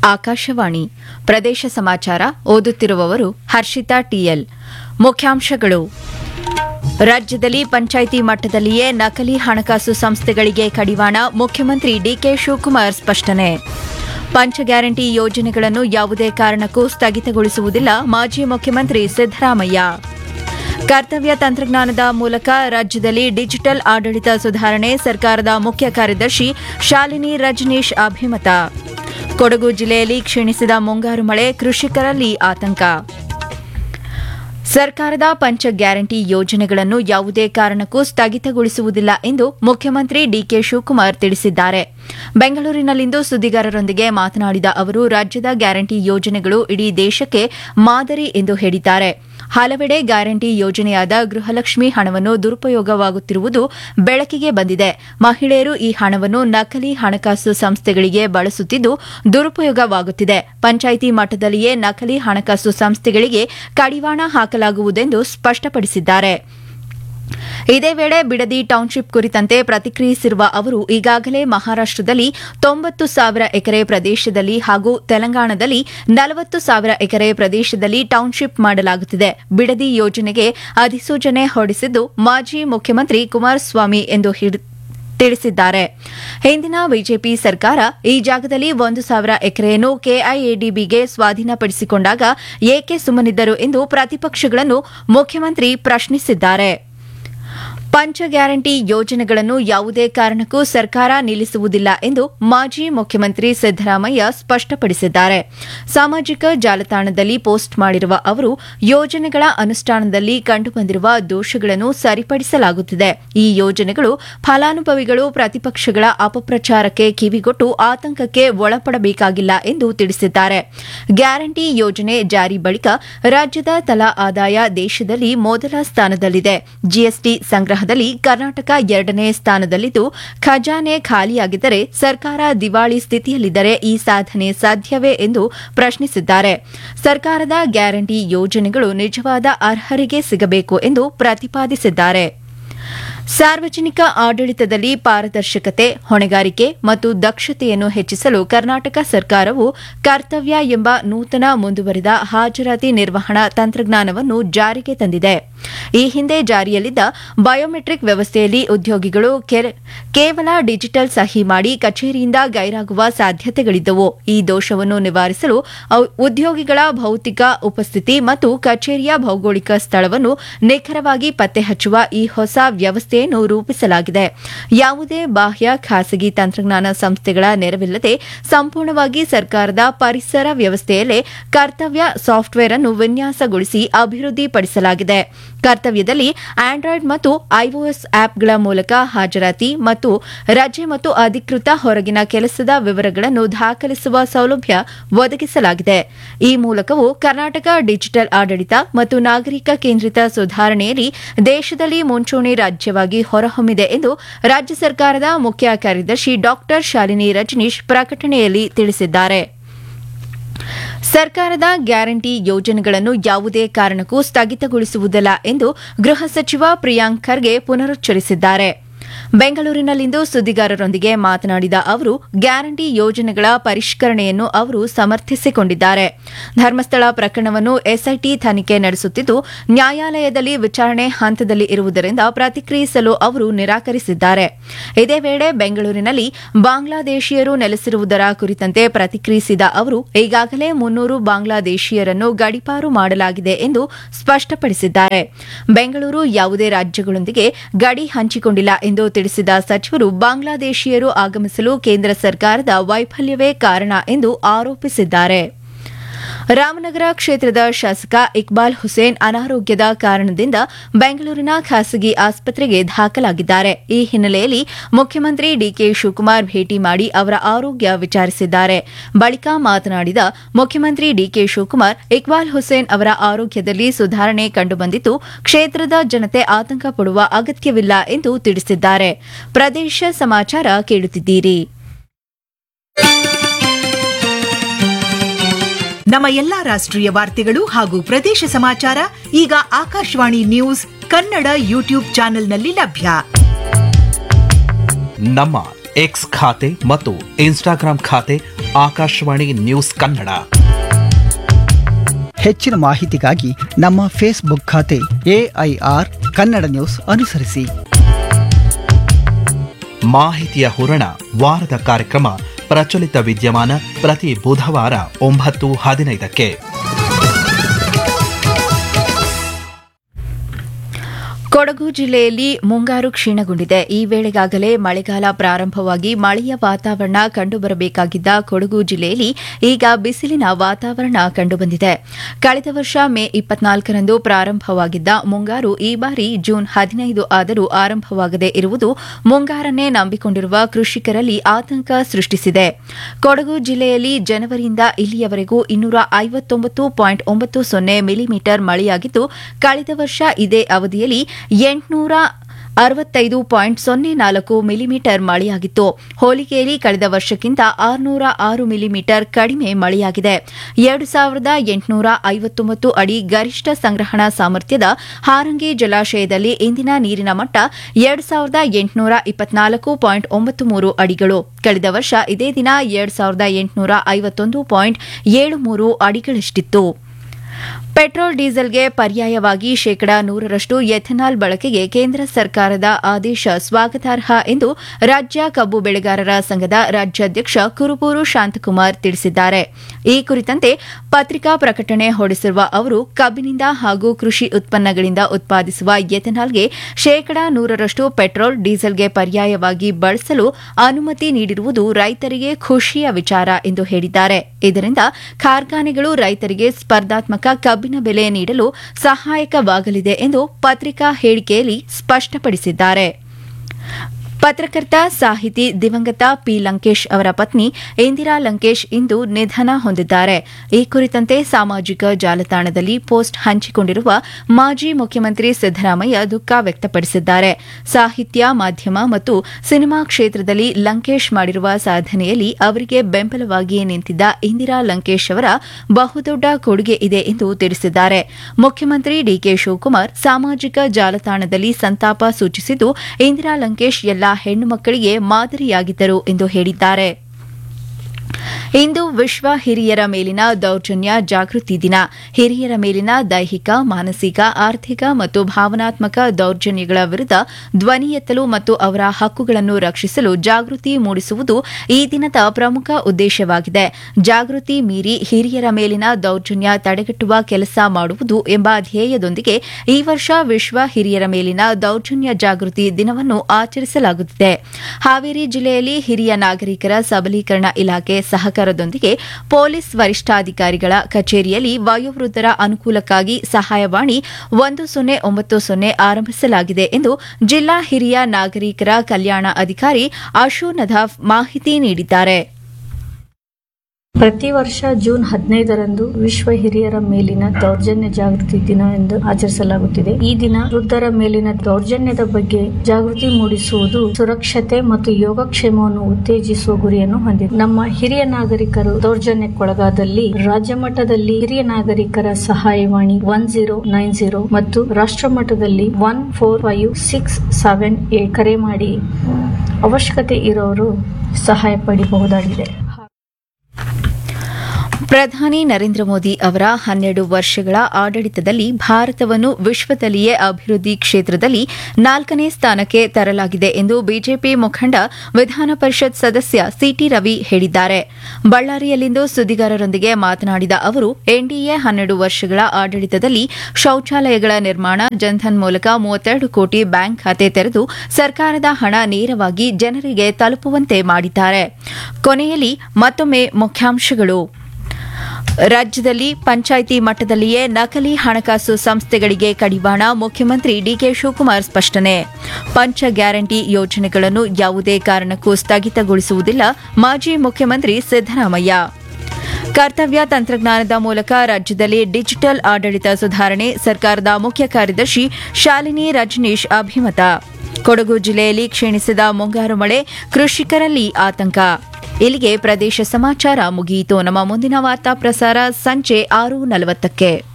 ಆಕಾಶವಾಣಿ ಪ್ರದೇಶ ಸಮಾಚಾರ ಓದುತ್ತಿರುವವರು ಹರ್ಷಿತಾ ಟಿಎಲ್ ಮುಖ್ಯಾಂಶಗಳು ರಾಜ್ಯದಲ್ಲಿ ಪಂಚಾಯಿತಿ ಮಟ್ಟದಲ್ಲಿಯೇ ನಕಲಿ ಹಣಕಾಸು ಸಂಸ್ಥೆಗಳಿಗೆ ಕಡಿವಾಣ ಮುಖ್ಯಮಂತ್ರಿ ಡಿಕೆ ಶಿವಕುಮಾರ್ ಸ್ಪಷ್ಟನೆ ಪಂಚ ಗ್ಯಾರಂಟಿ ಯೋಜನೆಗಳನ್ನು ಯಾವುದೇ ಕಾರಣಕ್ಕೂ ಸ್ಥಗಿತಗೊಳಿಸುವುದಿಲ್ಲ ಮಾಜಿ ಮುಖ್ಯಮಂತ್ರಿ ಸಿದ್ದರಾಮಯ್ಯ ಕರ್ತವ್ಯ ತಂತ್ರಜ್ಞಾನದ ಮೂಲಕ ರಾಜ್ಯದಲ್ಲಿ ಡಿಜಿಟಲ್ ಆಡಳಿತ ಸುಧಾರಣೆ ಸರ್ಕಾರದ ಮುಖ್ಯ ಕಾರ್ಯದರ್ಶಿ ಶಾಲಿನಿ ರಜನೀಶ್ ಅಭಿಮತ ಕೊಡಗು ಜಿಲ್ಲೆಯಲ್ಲಿ ಕ್ಷೀಣಿಸಿದ ಮುಂಗಾರು ಮಳೆ ಕೃಷಿಕರಲ್ಲಿ ಆತಂಕ ಸರ್ಕಾರದ ಪಂಚ ಗ್ಯಾರಂಟಿ ಯೋಜನೆಗಳನ್ನು ಯಾವುದೇ ಕಾರಣಕ್ಕೂ ಸ್ಥಗಿತಗೊಳಿಸುವುದಿಲ್ಲ ಎಂದು ಮುಖ್ಯಮಂತ್ರಿ ಡಿಕೆ ಶಿವಕುಮಾರ್ ತಿಳಿಸಿದ್ದಾರೆ ಬೆಂಗಳೂರಿನಲ್ಲಿಂದು ಸುದ್ದಿಗಾರರೊಂದಿಗೆ ಮಾತನಾಡಿದ ಅವರು ರಾಜ್ಯದ ಗ್ಯಾರಂಟಿ ಯೋಜನೆಗಳು ಇಡೀ ದೇಶಕ್ಕೆ ಮಾದರಿ ಎಂದು ಹೇಳಿದ್ದಾರೆ ಹಲವೆಡೆ ಗ್ಯಾರಂಟಿ ಯೋಜನೆಯಾದ ಗೃಹಲಕ್ಷ್ಮಿ ಹಣವನ್ನು ದುರುಪಯೋಗವಾಗುತ್ತಿರುವುದು ಬೆಳಕಿಗೆ ಬಂದಿದೆ ಮಹಿಳೆಯರು ಈ ಹಣವನ್ನು ನಕಲಿ ಹಣಕಾಸು ಸಂಸ್ಥೆಗಳಿಗೆ ಬಳಸುತ್ತಿದ್ದು ದುರುಪಯೋಗವಾಗುತ್ತಿದೆ ಪಂಚಾಯಿತಿ ಮಟ್ಟದಲ್ಲಿಯೇ ನಕಲಿ ಹಣಕಾಸು ಸಂಸ್ಥೆಗಳಿಗೆ ಕಡಿವಾಣ ಹಾಕಲಾಗುವುದೆಂದು ಸ್ಪಷ್ಟಪಡಿಸಿದ್ದಾರೆ ಇದೇ ವೇಳೆ ಬಿಡದಿ ಟೌನ್ಶಿಪ್ ಕುರಿತಂತೆ ಪ್ರತಿಕ್ರಿಯಿಸಿರುವ ಅವರು ಈಗಾಗಲೇ ಮಹಾರಾಷ್ಟದಲ್ಲಿ ತೊಂಬತ್ತು ಸಾವಿರ ಎಕರೆ ಪ್ರದೇಶದಲ್ಲಿ ಹಾಗೂ ತೆಲಂಗಾಣದಲ್ಲಿ ನಲವತ್ತು ಸಾವಿರ ಎಕರೆ ಪ್ರದೇಶದಲ್ಲಿ ಟೌನ್ಶಿಪ್ ಮಾಡಲಾಗುತ್ತಿದೆ ಬಿಡದಿ ಯೋಜನೆಗೆ ಅಧಿಸೂಚನೆ ಹೊರಡಿಸಿದ್ದು ಮಾಜಿ ಮುಖ್ಯಮಂತ್ರಿ ಕುಮಾರಸ್ವಾಮಿ ಎಂದು ತಿಳಿಸಿದ್ದಾರೆ ಹಿಂದಿನ ಬಿಜೆಪಿ ಸರ್ಕಾರ ಈ ಜಾಗದಲ್ಲಿ ಒಂದು ಸಾವಿರ ಎಕರೆಯನ್ನು ಕೆಐಎಡಿಬಿಗೆ ಸ್ವಾಧೀನಪಡಿಸಿಕೊಂಡಾಗ ಏಕೆ ಸುಮ್ಮನಿದ್ದರು ಎಂದು ಪ್ರತಿಪಕ್ಷಗಳನ್ನು ಮುಖ್ಯಮಂತ್ರಿ ಪ್ರಶ್ನಿಸಿದ್ದಾರೆ ಪಂಚ ಗ್ಯಾರಂಟಿ ಯೋಜನೆಗಳನ್ನು ಯಾವುದೇ ಕಾರಣಕ್ಕೂ ಸರ್ಕಾರ ನಿಲ್ಲಿಸುವುದಿಲ್ಲ ಎಂದು ಮಾಜಿ ಮುಖ್ಯಮಂತ್ರಿ ಸಿದ್ದರಾಮಯ್ಯ ಸ್ಪಷ್ಟಪಡಿಸಿದ್ದಾರೆ ಸಾಮಾಜಿಕ ಜಾಲತಾಣದಲ್ಲಿ ಪೋಸ್ಟ್ ಮಾಡಿರುವ ಅವರು ಯೋಜನೆಗಳ ಅನುಷ್ಠಾನದಲ್ಲಿ ಕಂಡುಬಂದಿರುವ ದೋಷಗಳನ್ನು ಸರಿಪಡಿಸಲಾಗುತ್ತಿದೆ ಈ ಯೋಜನೆಗಳು ಫಲಾನುಭವಿಗಳು ಪ್ರತಿಪಕ್ಷಗಳ ಅಪಪ್ರಚಾರಕ್ಕೆ ಕಿವಿಗೊಟ್ಟು ಆತಂಕಕ್ಕೆ ಒಳಪಡಬೇಕಾಗಿಲ್ಲ ಎಂದು ತಿಳಿಸಿದ್ದಾರೆ ಗ್ಯಾರಂಟಿ ಯೋಜನೆ ಜಾರಿ ಬಳಿಕ ರಾಜ್ಯದ ತಲಾ ಆದಾಯ ದೇಶದಲ್ಲಿ ಮೊದಲ ಸ್ಥಾನದಲ್ಲಿದೆ ಜಿಎಸ್ಟಿ ಸಂಗ್ರಹ ಕರ್ನಾಟಕ ಎರಡನೇ ಸ್ಥಾನದಲ್ಲಿದ್ದು ಖಜಾನೆ ಖಾಲಿಯಾಗಿದ್ದರೆ ಸರ್ಕಾರ ದಿವಾಳಿ ಸ್ಥಿತಿಯಲ್ಲಿದ್ದರೆ ಈ ಸಾಧನೆ ಸಾಧ್ಯವೇ ಎಂದು ಪ್ರಶ್ನಿಸಿದ್ದಾರೆ ಸರ್ಕಾರದ ಗ್ಯಾರಂಟಿ ಯೋಜನೆಗಳು ನಿಜವಾದ ಅರ್ಹರಿಗೆ ಸಿಗಬೇಕು ಎಂದು ಪ್ರತಿಪಾದಿಸಿದ್ದಾರೆ ಸಾರ್ವಜನಿಕ ಆಡಳಿತದಲ್ಲಿ ಪಾರದರ್ಶಕತೆ ಹೊಣೆಗಾರಿಕೆ ಮತ್ತು ದಕ್ಷತೆಯನ್ನು ಹೆಚ್ಚಿಸಲು ಕರ್ನಾಟಕ ಸರ್ಕಾರವು ಕರ್ತವ್ಯ ಎಂಬ ನೂತನ ಮುಂದುವರಿದ ಹಾಜರಾತಿ ನಿರ್ವಹಣಾ ತಂತ್ರಜ್ಞಾನವನ್ನು ಜಾರಿಗೆ ತಂದಿದೆ ಈ ಹಿಂದೆ ಜಾರಿಯಲ್ಲಿದ್ದ ಬಯೋಮೆಟ್ರಿಕ್ ವ್ಯವಸ್ಥೆಯಲ್ಲಿ ಉದ್ಯೋಗಿಗಳು ಕೇವಲ ಡಿಜಿಟಲ್ ಸಹಿ ಮಾಡಿ ಕಚೇರಿಯಿಂದ ಗೈರಾಗುವ ಸಾಧ್ಯತೆಗಳಿದ್ದವು ಈ ದೋಷವನ್ನು ನಿವಾರಿಸಲು ಉದ್ಯೋಗಿಗಳ ಭೌತಿಕ ಉಪಸ್ಥಿತಿ ಮತ್ತು ಕಚೇರಿಯ ಭೌಗೋಳಿಕ ಸ್ಥಳವನ್ನು ನಿಖರವಾಗಿ ಪತ್ತೆ ಹಚ್ಚುವ ಈ ಹೊಸ ವ್ಯವಸ್ಥೆಯನ್ನು ರೂಪಿಸಲಾಗಿದೆ ಯಾವುದೇ ಬಾಹ್ಯ ಖಾಸಗಿ ತಂತ್ರಜ್ಞಾನ ಸಂಸ್ಥೆಗಳ ನೆರವಿಲ್ಲದೆ ಸಂಪೂರ್ಣವಾಗಿ ಸರ್ಕಾರದ ಪರಿಸರ ವ್ಯವಸ್ಥೆಯಲ್ಲೇ ಕರ್ತವ್ಯ ಸಾಫ್ಟ್ವೇರ್ ಅನ್ನು ವಿನ್ಯಾಸಗೊಳಿಸಿ ಅಭಿವೃದ್ಧಿಪಡಿಸಲಾಗಿದೆ ಕರ್ತವ್ಯದಲ್ಲಿ ಆಂಡ್ರಾಯ್ಡ್ ಮತ್ತು ಐಒಎಸ್ ಆಪ್ಗಳ ಮೂಲಕ ಹಾಜರಾತಿ ಮತ್ತು ರಜೆ ಮತ್ತು ಅಧಿಕೃತ ಹೊರಗಿನ ಕೆಲಸದ ವಿವರಗಳನ್ನು ದಾಖಲಿಸುವ ಸೌಲಭ್ಯ ಒದಗಿಸಲಾಗಿದೆ ಈ ಮೂಲಕವೂ ಕರ್ನಾಟಕ ಡಿಜಿಟಲ್ ಆಡಳಿತ ಮತ್ತು ನಾಗರಿಕ ಕೇಂದ್ರಿತ ಸುಧಾರಣೆಯಲ್ಲಿ ದೇಶದಲ್ಲಿ ಮುಂಚೂಣಿ ರಾಜ್ಯವಾಗಿ ಹೊರಹೊಮ್ಮಿದೆ ಎಂದು ರಾಜ್ಯ ಸರ್ಕಾರದ ಮುಖ್ಯ ಕಾರ್ಯದರ್ಶಿ ಡಾ ಶಾಲಿನಿ ರಜನೀಶ್ ಪ್ರಕಟಣೆಯಲ್ಲಿ ತಿಳಿಸಿದ್ದಾರೆ ಸರ್ಕಾರದ ಗ್ಯಾರಂಟಿ ಯೋಜನೆಗಳನ್ನು ಯಾವುದೇ ಕಾರಣಕ್ಕೂ ಸ್ಥಗಿತಗೊಳಿಸುವುದಿಲ್ಲ ಎಂದು ಗೃಹ ಸಚಿವ ಪ್ರಿಯಾಂಕ್ ಖರ್ಗೆ ಪುನರುಚ್ಚರಿಸಿದ್ದಾರೆ ಬೆಂಗಳೂರಿನಲ್ಲಿಂದು ಸುದ್ದಿಗಾರರೊಂದಿಗೆ ಮಾತನಾಡಿದ ಅವರು ಗ್ಯಾರಂಟಿ ಯೋಜನೆಗಳ ಪರಿಷ್ಕರಣೆಯನ್ನು ಅವರು ಸಮರ್ಥಿಸಿಕೊಂಡಿದ್ದಾರೆ ಧರ್ಮಸ್ಥಳ ಪ್ರಕರಣವನ್ನು ಎಸ್ಐಟಿ ತನಿಖೆ ನಡೆಸುತ್ತಿದ್ದು ನ್ಯಾಯಾಲಯದಲ್ಲಿ ವಿಚಾರಣೆ ಹಂತದಲ್ಲಿ ಇರುವುದರಿಂದ ಪ್ರತಿಕ್ರಿಯಿಸಲು ಅವರು ನಿರಾಕರಿಸಿದ್ದಾರೆ ಇದೇ ವೇಳೆ ಬೆಂಗಳೂರಿನಲ್ಲಿ ಬಾಂಗ್ಲಾದೇಶೀಯರು ನೆಲೆಸಿರುವುದರ ಕುರಿತಂತೆ ಪ್ರತಿಕ್ರಿಯಿಸಿದ ಅವರು ಈಗಾಗಲೇ ಮುನ್ನೂರು ಬಾಂಗ್ಲಾದೇಶೀಯರನ್ನು ಗಡಿಪಾರು ಮಾಡಲಾಗಿದೆ ಎಂದು ಸ್ಪಷ್ಟಪಡಿಸಿದ್ದಾರೆ ಬೆಂಗಳೂರು ಯಾವುದೇ ರಾಜ್ಯಗಳೊಂದಿಗೆ ಗಡಿ ಹಂಚಿಕೊಂಡಿಲ್ಲ ಎಂದು ತಿಳಿಸಿದ ಸಚಿವರು ಬಾಂಗ್ಲಾದೇಶೀಯರು ಆಗಮಿಸಲು ಕೇಂದ್ರ ಸರ್ಕಾರದ ವೈಫಲ್ಯವೇ ಕಾರಣ ಎಂದು ಆರೋಪಿಸಿದ್ದಾರೆ ರಾಮನಗರ ಕ್ಷೇತ್ರದ ಶಾಸಕ ಇಕ್ಬಾಲ್ ಹುಸೇನ್ ಅನಾರೋಗ್ಯದ ಕಾರಣದಿಂದ ಬೆಂಗಳೂರಿನ ಖಾಸಗಿ ಆಸ್ಪತ್ರೆಗೆ ದಾಖಲಾಗಿದ್ದಾರೆ ಈ ಹಿನ್ನೆಲೆಯಲ್ಲಿ ಮುಖ್ಯಮಂತ್ರಿ ಡಿಕೆ ಶಿವಕುಮಾರ್ ಭೇಟಿ ಮಾಡಿ ಅವರ ಆರೋಗ್ಯ ವಿಚಾರಿಸಿದ್ದಾರೆ ಬಳಿಕ ಮಾತನಾಡಿದ ಮುಖ್ಯಮಂತ್ರಿ ಡಿಕೆ ಶಿವಕುಮಾರ್ ಇಕ್ಬಾಲ್ ಹುಸೇನ್ ಅವರ ಆರೋಗ್ಯದಲ್ಲಿ ಸುಧಾರಣೆ ಕಂಡುಬಂದಿದ್ದು ಕ್ಷೇತ್ರದ ಜನತೆ ಆತಂಕ ಪಡುವ ಅಗತ್ಯವಿಲ್ಲ ಎಂದು ತಿಳಿಸಿದ್ದಾರೆ ಪ್ರದೇಶ ಸಮಾಚಾರ ಕೇಳುತ್ತಿದ್ದೀರಿ ನಮ್ಮ ಎಲ್ಲಾ ರಾಷ್ಟ್ರೀಯ ವಾರ್ತೆಗಳು ಹಾಗೂ ಪ್ರದೇಶ ಸಮಾಚಾರ ಈಗ ಆಕಾಶವಾಣಿ ನ್ಯೂಸ್ ಕನ್ನಡ ಯೂಟ್ಯೂಬ್ ಚಾನೆಲ್ನಲ್ಲಿ ಲಭ್ಯ ನಮ್ಮ ಎಕ್ಸ್ ಖಾತೆ ಮತ್ತು ಇನ್ಸ್ಟಾಗ್ರಾಂ ಖಾತೆ ಆಕಾಶವಾಣಿ ನ್ಯೂಸ್ ಕನ್ನಡ ಹೆಚ್ಚಿನ ಮಾಹಿತಿಗಾಗಿ ನಮ್ಮ ಫೇಸ್ಬುಕ್ ಖಾತೆ ಎಐಆರ್ ಕನ್ನಡ ನ್ಯೂಸ್ ಅನುಸರಿಸಿ ಮಾಹಿತಿಯ ಹೂರಣ ವಾರದ ಕಾರ್ಯಕ್ರಮ ಪ್ರಚಲಿತ ವಿದ್ಯಮಾನ ಪ್ರತಿ ಬುಧವಾರ ಒಂಬತ್ತು ಹದಿನೈದಕ್ಕೆ ಕೊಡಗು ಜಿಲ್ಲೆಯಲ್ಲಿ ಮುಂಗಾರು ಕ್ಷೀಣಗೊಂಡಿದೆ ಈ ವೇಳೆಗಾಗಲೇ ಮಳೆಗಾಲ ಪ್ರಾರಂಭವಾಗಿ ಮಳೆಯ ವಾತಾವರಣ ಕಂಡುಬರಬೇಕಾಗಿದ್ದ ಕೊಡಗು ಜಿಲ್ಲೆಯಲ್ಲಿ ಈಗ ಬಿಸಿಲಿನ ವಾತಾವರಣ ಕಂಡುಬಂದಿದೆ ಕಳೆದ ವರ್ಷ ಮೇ ಇಪ್ಪತ್ನಾಲ್ಕರಂದು ಪ್ರಾರಂಭವಾಗಿದ್ದ ಮುಂಗಾರು ಈ ಬಾರಿ ಜೂನ್ ಹದಿನೈದು ಆದರೂ ಆರಂಭವಾಗದೇ ಇರುವುದು ಮುಂಗಾರನ್ನೇ ನಂಬಿಕೊಂಡಿರುವ ಕೃಷಿಕರಲ್ಲಿ ಆತಂಕ ಸೃಷ್ಟಿಸಿದೆ ಕೊಡಗು ಜಿಲ್ಲೆಯಲ್ಲಿ ಜನವರಿಯಿಂದ ಇಲ್ಲಿಯವರೆಗೂ ಇನ್ನೂರ ಐವತ್ತೊಂಬತ್ತು ಪಾಯಿಂಟ್ ಒಂಬತ್ತು ಸೊನ್ನೆ ಮಿಲಿಮೀಟರ್ ಮಳೆಯಾಗಿದ್ದು ಕಳೆದ ವರ್ಷ ಇದೇ ಅವಧಿಯಲ್ಲಿ ಎಂಟುನೂರ ಅರವತ್ತೈದು ಪಾಯಿಂಟ್ ಸೊನ್ನೆ ನಾಲ್ಕು ಮಿಲಿಮೀಟರ್ ಮಳೆಯಾಗಿತ್ತು ಹೋಲಿಕೆಯಲ್ಲಿ ಕಳೆದ ವರ್ಷಕ್ಕಿಂತ ಆರುನೂರ ಆರು ಮಿಲಿಮೀಟರ್ ಕಡಿಮೆ ಮಳೆಯಾಗಿದೆ ಎರಡು ಸಾವಿರದ ಎಂಟುನೂರ ಐವತ್ತೊಂಬತ್ತು ಅಡಿ ಗರಿಷ್ಠ ಸಂಗ್ರಹಣಾ ಸಾಮರ್ಥ್ಯದ ಹಾರಂಗಿ ಜಲಾಶಯದಲ್ಲಿ ಇಂದಿನ ನೀರಿನ ಮಟ್ಟ ಎರಡು ಸಾವಿರದ ಎಂಟುನೂರ ಇಪ್ಪತ್ನಾಲ್ಕು ಪಾಯಿಂಟ್ ಒಂಬತ್ತು ಮೂರು ಅಡಿಗಳು ಕಳೆದ ವರ್ಷ ಇದೇ ದಿನ ಎರಡು ಸಾವಿರದ ಎಂಟುನೂರ ಐವತ್ತೊಂದು ಪಾಯಿಂಟ್ ಏಳು ಮೂರು ಅಡಿಗಳಷ್ಟಿತ್ತು ಪೆಟ್ರೋಲ್ ಡೀಸೆಲ್ಗೆ ಪರ್ಯಾಯವಾಗಿ ಶೇಕಡಾ ನೂರರಷ್ಟು ಎಥೆನಾಲ್ ಬಳಕೆಗೆ ಕೇಂದ್ರ ಸರ್ಕಾರದ ಆದೇಶ ಸ್ವಾಗತಾರ್ಹ ಎಂದು ರಾಜ್ಯ ಕಬ್ಬು ಬೆಳೆಗಾರರ ಸಂಘದ ರಾಜ್ಯಾಧ್ಯಕ್ಷ ಕುರುಬೂರು ಶಾಂತಕುಮಾರ್ ತಿಳಿಸಿದ್ದಾರೆ ಈ ಕುರಿತಂತೆ ಪತ್ರಿಕಾ ಪ್ರಕಟಣೆ ಹೊರಡಿಸಿರುವ ಅವರು ಕಬ್ಬಿನಿಂದ ಹಾಗೂ ಕೃಷಿ ಉತ್ಪನ್ನಗಳಿಂದ ಉತ್ಪಾದಿಸುವ ಎಥೆನಾಲ್ಗೆ ಶೇಕಡಾ ನೂರರಷ್ಟು ಪೆಟ್ರೋಲ್ ಡೀಸೆಲ್ಗೆ ಪರ್ಯಾಯವಾಗಿ ಬಳಸಲು ಅನುಮತಿ ನೀಡಿರುವುದು ರೈತರಿಗೆ ಖುಷಿಯ ವಿಚಾರ ಎಂದು ಹೇಳಿದ್ದಾರೆ ಇದರಿಂದ ಕಾರ್ಖಾನೆಗಳು ರೈತರಿಗೆ ಸ್ಪರ್ಧಾತ್ಮಕ ಕಬ್ಬಿನ ಬೆಲೆ ನೀಡಲು ಸಹಾಯಕವಾಗಲಿದೆ ಎಂದು ಪತ್ರಿಕಾ ಹೇಳಿಕೆಯಲ್ಲಿ ಸ್ಪಷ್ಟಪಡಿಸಿದ್ದಾರೆ ಪತ್ರಕರ್ತ ಸಾಹಿತಿ ದಿವಂಗತ ಪಿ ಲಂಕೇಶ್ ಅವರ ಪತ್ನಿ ಇಂದಿರಾ ಲಂಕೇಶ್ ಇಂದು ನಿಧನ ಹೊಂದಿದ್ದಾರೆ ಈ ಕುರಿತಂತೆ ಸಾಮಾಜಿಕ ಜಾಲತಾಣದಲ್ಲಿ ಪೋಸ್ಟ್ ಹಂಚಿಕೊಂಡಿರುವ ಮಾಜಿ ಮುಖ್ಯಮಂತ್ರಿ ಸಿದ್ದರಾಮಯ್ಯ ದುಃಖ ವ್ಯಕ್ತಪಡಿಸಿದ್ದಾರೆ ಸಾಹಿತ್ಯ ಮಾಧ್ಯಮ ಮತ್ತು ಸಿನಿಮಾ ಕ್ಷೇತ್ರದಲ್ಲಿ ಲಂಕೇಶ್ ಮಾಡಿರುವ ಸಾಧನೆಯಲ್ಲಿ ಅವರಿಗೆ ಬೆಂಬಲವಾಗಿ ನಿಂತಿದ್ದ ಇಂದಿರಾ ಲಂಕೇಶ್ ಅವರ ಬಹುದೊಡ್ಡ ಕೊಡುಗೆ ಇದೆ ಎಂದು ತಿಳಿಸಿದ್ದಾರೆ ಮುಖ್ಯಮಂತ್ರಿ ಡಿಕೆ ಶಿವಕುಮಾರ್ ಸಾಮಾಜಿಕ ಜಾಲತಾಣದಲ್ಲಿ ಸಂತಾಪ ಸೂಚಿಸಿದ್ದು ಇಂದಿರಾ ಲಂಕೇಶ್ ಎಲ್ಲಾ ಹೆಣ್ಣು ಮಕ್ಕಳಿಗೆ ಮಾದರಿಯಾಗಿದ್ದರು ಎಂದು ಹೇಳಿದ್ದಾರೆ ಇಂದು ವಿಶ್ವ ಹಿರಿಯರ ಮೇಲಿನ ದೌರ್ಜನ್ಯ ಜಾಗೃತಿ ದಿನ ಹಿರಿಯರ ಮೇಲಿನ ದೈಹಿಕ ಮಾನಸಿಕ ಆರ್ಥಿಕ ಮತ್ತು ಭಾವನಾತ್ಮಕ ದೌರ್ಜನ್ಯಗಳ ವಿರುದ್ಧ ಧ್ವನಿ ಎತ್ತಲು ಮತ್ತು ಅವರ ಹಕ್ಕುಗಳನ್ನು ರಕ್ಷಿಸಲು ಜಾಗೃತಿ ಮೂಡಿಸುವುದು ಈ ದಿನದ ಪ್ರಮುಖ ಉದ್ದೇಶವಾಗಿದೆ ಜಾಗೃತಿ ಮೀರಿ ಹಿರಿಯರ ಮೇಲಿನ ದೌರ್ಜನ್ಯ ತಡೆಗಟ್ಟುವ ಕೆಲಸ ಮಾಡುವುದು ಎಂಬ ಧ್ಯೇಯದೊಂದಿಗೆ ಈ ವರ್ಷ ವಿಶ್ವ ಹಿರಿಯರ ಮೇಲಿನ ದೌರ್ಜನ್ಯ ಜಾಗೃತಿ ದಿನವನ್ನು ಆಚರಿಸಲಾಗುತ್ತಿದೆ ಹಾವೇರಿ ಜಿಲ್ಲೆಯಲ್ಲಿ ಹಿರಿಯ ನಾಗರಿಕರ ಸಬಲೀಕರಣ ಇಲಾಖೆ ಸಹಕಾರದೊಂದಿಗೆ ಪೊಲೀಸ್ ವರಿಷ್ಠಾಧಿಕಾರಿಗಳ ಕಚೇರಿಯಲ್ಲಿ ವಯೋವೃದ್ಧರ ಅನುಕೂಲಕ್ಕಾಗಿ ಸಹಾಯವಾಣಿ ಒಂದು ಸೊನ್ನೆ ಒಂಬತ್ತು ಸೊನ್ನೆ ಆರಂಭಿಸಲಾಗಿದೆ ಎಂದು ಜಿಲ್ಲಾ ಹಿರಿಯ ನಾಗರಿಕರ ಕಲ್ಯಾಣ ಅಧಿಕಾರಿ ಅಶು ನದಾಫ್ ಮಾಹಿತಿ ನೀಡಿದ್ದಾರೆ ಪ್ರತಿ ವರ್ಷ ಜೂನ್ ಹದಿನೈದರಂದು ವಿಶ್ವ ಹಿರಿಯರ ಮೇಲಿನ ದೌರ್ಜನ್ಯ ಜಾಗೃತಿ ದಿನ ಎಂದು ಆಚರಿಸಲಾಗುತ್ತಿದೆ ಈ ದಿನ ವೃದ್ಧರ ಮೇಲಿನ ದೌರ್ಜನ್ಯದ ಬಗ್ಗೆ ಜಾಗೃತಿ ಮೂಡಿಸುವುದು ಸುರಕ್ಷತೆ ಮತ್ತು ಯೋಗಕ್ಷೇಮವನ್ನು ಉತ್ತೇಜಿಸುವ ಗುರಿಯನ್ನು ಹೊಂದಿದೆ ನಮ್ಮ ಹಿರಿಯ ನಾಗರಿಕರು ದೌರ್ಜನ್ಯಕ್ಕೊಳಗಾದಲ್ಲಿ ರಾಜ್ಯ ಮಟ್ಟದಲ್ಲಿ ಹಿರಿಯ ನಾಗರಿಕರ ಸಹಾಯವಾಣಿ ಒನ್ ಜೀರೋ ನೈನ್ ಜೀರೋ ಮತ್ತು ರಾಷ್ಟ್ರ ಮಟ್ಟದಲ್ಲಿ one four five six seven eight ಕರೆ ಮಾಡಿ ಅವಶ್ಯಕತೆ ಇರೋರು ಸಹಾಯ ಪಡಿಬಹುದಾಗಿದೆ ಪ್ರಧಾನಿ ನರೇಂದ್ರ ಮೋದಿ ಅವರ ಹನ್ನೆರಡು ವರ್ಷಗಳ ಆಡಳಿತದಲ್ಲಿ ಭಾರತವನ್ನು ವಿಶ್ವದಲ್ಲಿಯೇ ಅಭಿವೃದ್ಧಿ ಕ್ಷೇತ್ರದಲ್ಲಿ ನಾಲ್ಕನೇ ಸ್ಥಾನಕ್ಕೆ ತರಲಾಗಿದೆ ಎಂದು ಬಿಜೆಪಿ ಮುಖಂಡ ವಿಧಾನ ಪರಿಷತ್ ಸದಸ್ಯ ಸಿಟಿ ರವಿ ಹೇಳಿದ್ದಾರೆ ಬಳ್ಳಾರಿಯಲ್ಲಿಂದು ಸುದ್ದಿಗಾರರೊಂದಿಗೆ ಮಾತನಾಡಿದ ಅವರು ಎನ್ಡಿಎ ಹನ್ನೆರಡು ವರ್ಷಗಳ ಆಡಳಿತದಲ್ಲಿ ಶೌಚಾಲಯಗಳ ನಿರ್ಮಾಣ ಜನ್ಧನ್ ಮೂಲಕ ಮೂವತ್ತೆರಡು ಕೋಟಿ ಬ್ಯಾಂಕ್ ಖಾತೆ ತೆರೆದು ಸರ್ಕಾರದ ಹಣ ನೇರವಾಗಿ ಜನರಿಗೆ ತಲುಪುವಂತೆ ಮಾಡಿದ್ದಾರೆ ಕೊನೆಯಲ್ಲಿ ಮತ್ತೊಮ್ಮೆ ಮುಖ್ಯಾಂಶಗಳು ರಾಜ್ಯದಲ್ಲಿ ಪಂಚಾಯಿತಿ ಮಟ್ಟದಲ್ಲಿಯೇ ನಕಲಿ ಹಣಕಾಸು ಸಂಸ್ಥೆಗಳಿಗೆ ಕಡಿವಾಣ ಮುಖ್ಯಮಂತ್ರಿ ಡಿಕೆ ಶಿವಕುಮಾರ್ ಸ್ಪಷ್ಟನೆ ಪಂಚ ಗ್ಯಾರಂಟಿ ಯೋಜನೆಗಳನ್ನು ಯಾವುದೇ ಕಾರಣಕ್ಕೂ ಸ್ಥಗಿತಗೊಳಿಸುವುದಿಲ್ಲ ಮಾಜಿ ಮುಖ್ಯಮಂತ್ರಿ ಸಿದ್ದರಾಮಯ್ಯ ಕರ್ತವ್ಯ ತಂತ್ರಜ್ಞಾನದ ಮೂಲಕ ರಾಜ್ಯದಲ್ಲಿ ಡಿಜಿಟಲ್ ಆಡಳಿತ ಸುಧಾರಣೆ ಸರ್ಕಾರದ ಮುಖ್ಯ ಕಾರ್ಯದರ್ಶಿ ಶಾಲಿನಿ ರಜನೀಶ್ ಅಭಿಮತ ಕೊಡಗು ಜಿಲ್ಲೆಯಲ್ಲಿ ಕ್ಷೀಣಿಸಿದ ಮುಂಗಾರು ಮಳೆ ಕೃಷಿಕರಲ್ಲಿ ಆತಂಕ ಇಲ್ಲಿಗೆ ಪ್ರದೇಶ ಸಮಾಚಾರ ಮುಗಿಯಿತು ನಮ್ಮ ಮುಂದಿನ ವಾರ್ತಾ ಪ್ರಸಾರ ಸಂಜೆ ಆರು ನಲವತ್ತಕ್ಕೆ